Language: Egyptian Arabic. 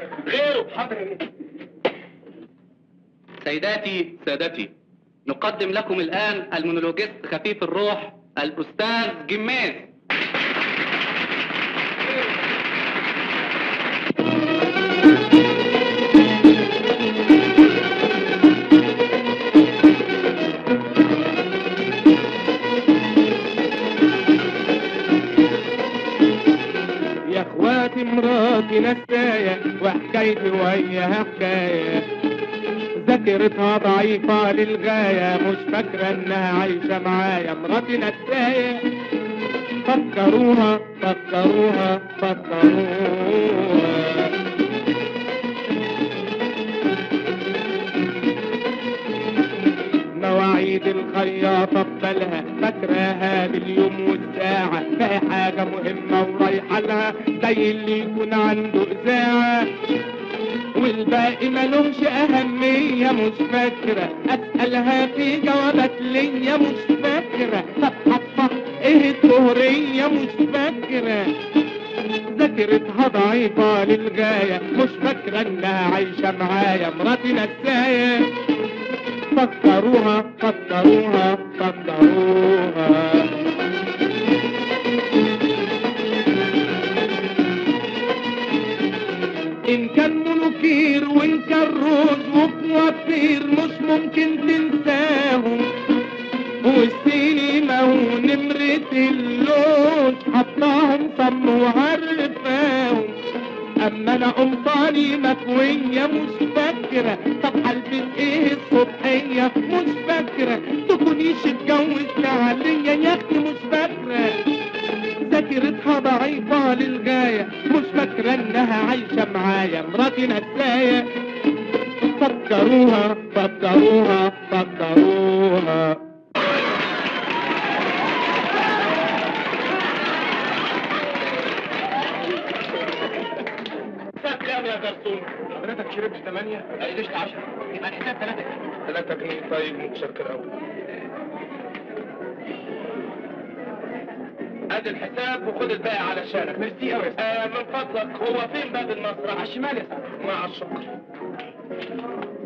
غيره حاضر سيداتي سادتي نقدم لكم الآن المونولوجيست خفيف الروح الأستاذ جماز يا اخواتي مراتي نساية وحكايتي وياها حكاية ذاكرتها ضعيفة للغاية مش فاكرة انها عايشة معايا مراتي نساية فكروها فكروها فكروها مواعيد الخياطة ببالها فاكراها باليوم والساعة باقي حاجة مهمة ورايحة لها زي اللي يكون عنده إذاعة والباقي ملوش أهمية مش فاكرة أسألها في جوابات ليا مش فاكرة طب هتفق إيه الظهرية مش فاكرة ذاكرتها ضعيفة للغاية مش فاكرة إنها عايشة معايا مراتي نساية فكروها فكروها فكروها إن كان منوكير وإن كان روز وكوافير مش ممكن تنساهم والسينما ونمرة اللوز حطاهم صم وعرفاهم اما انا قمصاني مكوية مش فاكرة طب هلبس ايه الصبحية مش فاكرة تكونيش اتجوزت عليا يا اختي مش فاكرة ذاكرتها ضعيفة للغاية مش فاكرة انها عايشة معايا مراتي نساية فكروها فكروها فكروها كام يا جرسون؟ حضرتك شربت 8 قلت 10 يبقى الحساب 3 جنيه 3 جنيه طيب متشكر قوي ادي الحساب وخد الباقي على شانك ميرسي قوي آه من فضلك هو فين باب المسرح؟ على الشمال يا سعد مع الشكر